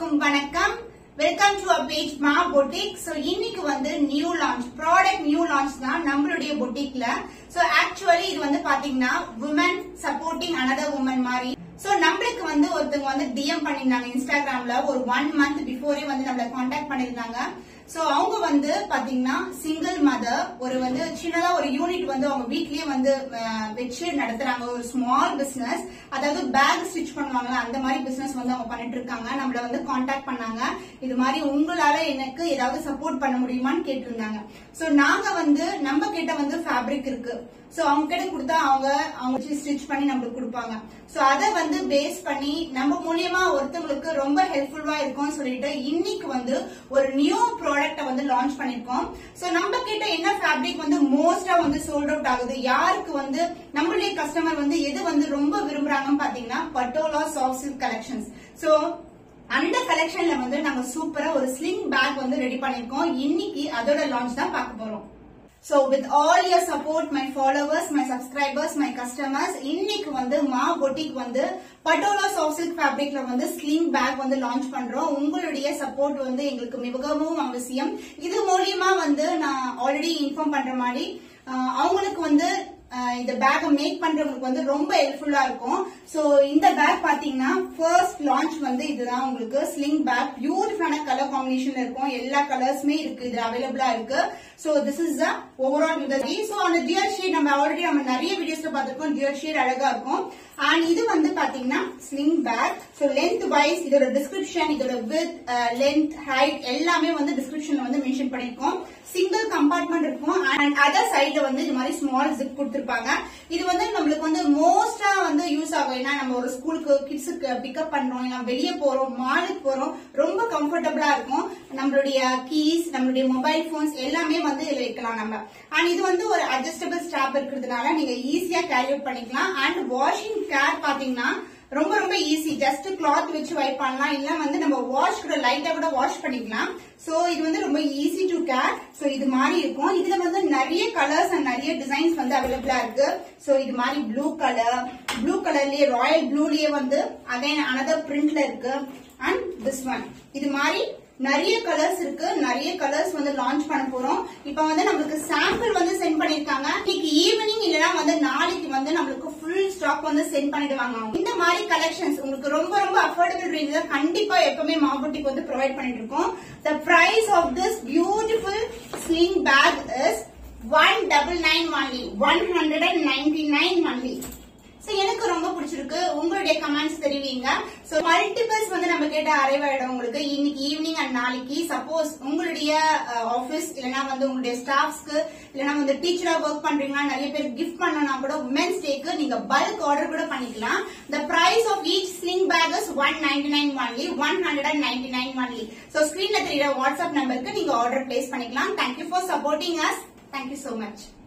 அனைவருக்கும் வணக்கம் welcome to our page Maa boutique so இன்னைக்கு வந்து new launch product new launch தான் நம்மளுடைய பொட்டிக்ல சோ ஆக்சுவலி இது வந்து பாத்தீங்கன்னா உமன் சப்போர்ட்டிங் அனதர் உமன் மாதிரி சோ நம்மளுக்கு வந்து ஒருத்தவங்க வந்து டிஎம் பண்ணிருந்தாங்க இன்ஸ்டாகிராம்ல ஒரு ஒன் மந்த் பிஃபோரே வந்து நம்மள காண்டாக்ட் பண்ணிருந்தாங்க சோ அவங்க வந்து பாத்தீங்கன்னா சிங்கிள் மதர் ஒரு வந்து சின்னதா ஒரு யூனிட் வந்து அவங்க வீட்லயே வந்து அஹ், வச்சு நடத்துறாங்க ஒரு ஸ்மால் பிசினஸ் அதாவது பேக் ஸ்டிச் பண்ணுவாங்கல்ல அந்த மாதிரி பிசினஸ் வந்து அவங்க பண்ணிட்டு இருக்காங்க நம்மள வந்து காண்டாக்ட் பண்ணாங்க இது மாதிரி உங்களால எனக்கு ஏதாவது சப்போர்ட் பண்ண முடியுமான்னு கேட்டிருந்தாங்க சோ நாங்க வந்து நம்ம கிட்ட வந்து ஃபேப்ரிக் இருக்கு சோ அவங்க கிட்ட கொடுத்தா அவங்க அவங்க ஸ்டிச் பண்ணி நம்மளுக்கு கொடுப்பாங்க சோ அத வந்து பேஸ் பண்ணி நம்ம மூலியமா ஒருத்தவங்களுக்கு ரொம்ப ஹெல்ப்ஃபுல்லா இருக்கும்னு சொல்லிட்டு இன்னைக்கு வந்து ஒரு நியூ ப்ராடக்ட வந்து லான்ச் பண்ணிருக்கோம் சோ நம்ம கிட்ட என்ன ஃபேப்ரிக் வந்து மோஸ்டா வந்து சோல்ட் அவுட் ஆகுது யாருக்கு வந்து நம்மளுடைய கஸ்டமர் வந்து எது வந்து ரொம்ப விரும்புறாங்கன்னு பாத்தீங்கன்னா patola soft silk collections so அந்த கலெக்ஷன்ல வந்து நாங்க சூப்பரா ஒரு ஸ்லிங் பேக் வந்து ரெடி பண்ணிருக்கோம் இன்னைக்கு அதோட லான்ச் தான் பார்க்க போறோம் So with all your support, my followers, my subscribers, my customers, இன்னைக்கு வந்து மா பொட்டிக் வந்து பட்டோலா சாஃப்ட் சில்க் ஃபேப்ரிக்ல வந்து ஸ்லிங் பேக் வந்து லான்ச் பண்றோம் உங்களுடைய சப்போர்ட் வந்து எங்களுக்கு மிகவும் அவசியம் இது மூலியமா வந்து நான் ஆல்ரெடி இன்ஃபார்ம் பண்ற மாதிரி அஹ், அவங்களுக்கு வந்து அஹ், இந்த பேக் மேக் பண்றவங்களுக்கு வந்து ரொம்ப ஹெல்ப்ஃபுல்லா இருக்கும் சோ இந்த பேக் பாத்தீங்கன்னா ஃபர்ஸ்ட் லான்ச் வந்து இதுதான் உங்களுக்கு ஸ்லிங் பேக் பியூட்டிஃபுல்லான கலர் காம்பினேஷன்ல இருக்கும் எல்லா கலர்ஸ்மே இருக்கு இது அவைலபிளா இருக்கு so this is the overall with so அந்த டியர் ஷேட் நம்ம ஆல்ரெடி நம்ம நிறைய வீடியோஸ்ல பார்த்திருக்கோம் டியர் ஷேட் அழகா இருக்கும் அண்ட் இது வந்து பாத்தீங்கன்னா sling bag so length wise இதோட டிஸ்கிரிப்ஷன் இதோட வித் லென்த் ஹைட் எல்லாமே வந்து டிஸ்கிரிப்ஷன்ல வந்து மென்ஷன் பண்ணிருக்கோம் சிங்கிள் கம்பார்ட்மெண்ட் இருக்கும் அண்ட் அதர் சைடுல வந்து இது மாதிரி ஸ்மால் ஜிப் கொடுத்திருப்பாங்க இது வந்து நம்மளுக்கு வந்து மோஸ்டா வந்து யூஸ் ஆகும் ஏன்னா நம்ம ஒரு ஸ்கூலுக்கு கிட்ஸுக்கு பிக்கப் பண்றோம் இல்ல வெளியே போறோம் மாலுக்கு போறோம் ரொம்ப கம்ஃபர்டபுளா இருக்கும் நம்மளுடைய கீஸ் நம்மளுடைய மொபைல் போன்ஸ் எல்லாமே வந்து இதுல வைக்கலாம் நம்ம அண்ட் இது வந்து ஒரு அட்ஜஸ்டபிள் ஸ்டாப் இருக்கிறதுனால நீங்க ஈஸியா கேரி அவுட் பண்ணிக்கலாம் அண்ட் வாஷிங் கேர் பாத்தீங்கன்னா ரொம்ப ரொம்ப ஈஸி ஜஸ்ட் கிளாத் வச்சு வைப் பண்ணலாம் இல்ல வந்து நம்ம வாஷ் கூட லைட்டா கூட வாஷ் பண்ணிக்கலாம் சோ இது வந்து ரொம்ப ஈஸி டு கேர் சோ இது மாதிரி இருக்கும் இதுல வந்து நிறைய கலர்ஸ் அண்ட் நிறைய டிசைன்ஸ் வந்து அவைலபிளா இருக்கு சோ இது மாதிரி ப்ளூ கலர் ப்ளூ கலர்லயே ராயல் ப்ளூலயே வந்து அகைன் அனதர் பிரிண்ட்ல இருக்கு அண்ட் திஸ் ஒன் இது மாதிரி நிறைய கலர்ஸ் இருக்கு நிறைய கலர்ஸ் வந்து லான்ச் பண்ண போறோம் இப்ப வந்து நம்மளுக்கு சாம்பிள் வந்து சென்ட் பண்ணிருக்காங்க இன்னைக்கு ஈவினிங் இல்லனா வந்து நாளைக்கு வந்து நம்மளுக்கு ஃபுல் ஸ்டாக் வந்து சென்ட் பண்ணிடுவாங்க அவங்க. இந்த மாதிரி கலெக்ஷன்ஸ் உங்களுக்கு ரொம்ப ரொம்ப அஃபோர்டபிள் ரேஞ்சில கண்டிப்பா எப்பவுமே மாபுட்டிக்கு வந்து ப்ரொவைட் பண்ணிட்டு இருக்கோம் the price of this beautiful sling bag is one double nine only one hundred and ninety nine only so எனக்கு ரொம்ப பிடிச்சிருக்கு உங்களுடைய கமெண்ட்ஸ் தெரிவிங்க சோ மல்டிபிள்ஸ் வந்து நம்ம கேட்ட அரைவாயிடும் உங்களுக்கு இன்னைக்கு ஈவினிங் அண்ட் நாளைக்கு சப்போஸ் உங்களுடைய ஆபீஸ் இல்லனா வந்து உங்களுடைய ஸ்டாஃப்ஸ்க்கு இல்லனா வந்து டீச்சரா ஒர்க் பண்றீங்களா நிறைய பேர் கிஃப்ட் பண்ணனா கூட உமன்ஸ் டேக்கு நீங்க பல்க் ஆர்டர் கூட பண்ணிக்கலாம் the price of each sling bag is one ninety nine only one hundred and ninety nine only so ஸ்கிரீன்ல தெரியுற வாட்ஸ்அப் நம்பருக்கு நீங்க ஆர்டர் பிளேஸ் பண்ணிக்கலாம் thank you for supporting us thank you so much